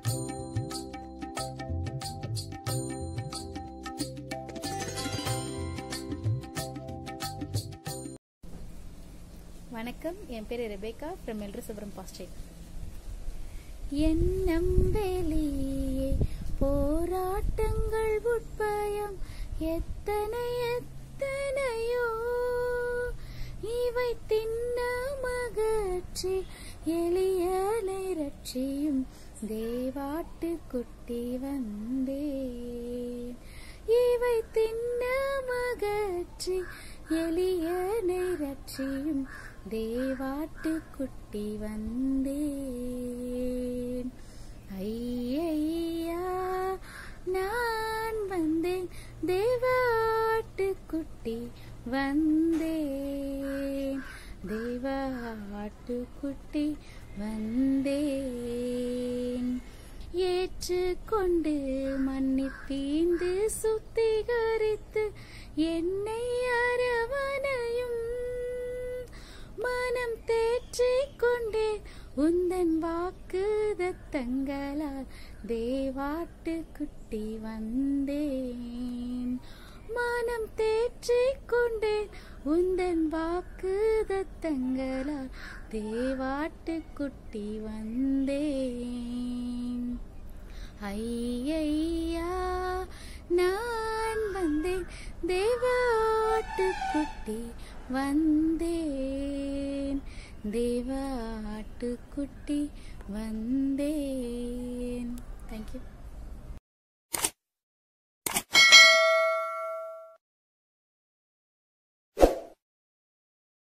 வணக்கம் என் பேர் Rebecca from எல்ரசுபுரம் பாஸ்டேட் எண்ணம் வெளியே போராட்டங்கள் உட்பயம் எத்தனை எத்தனையோ இவை தின்ன மகற்றி எளியலை ரட்சியும் தேவாட்டு குட்டி வந்தேன் இவை தின்ன மகற்றி எளியனை ரட்சியும் தேவாட்டு குட்டி வந்தேன் ஐயா நான் வந்தேன் தேவாட்டு குட்டி வந்தேன் தேவாட்டு குட்டி வந்தேன் ஏற்றுக்கொண்டு மன்னித்தீந்து சுத்திகரித்து என்னை அரவணையும் மனம் தேற்றிக் கொண்டே உந்தன் வாக்கு தத்தங்களால் தேவாட்டு குட்டி வந்தேன் மனம் தேற்றிக் கொண்டே உந்தன் வாக்கு தத்தங்களால் தேவாட்டு குட்டி வந்தேன் ஐயா நான் வந்தேன் தேவாட்டு குட்டி வந்தேன் தேவாட்டு குட்டி வந்தேன் தேங்க்யூ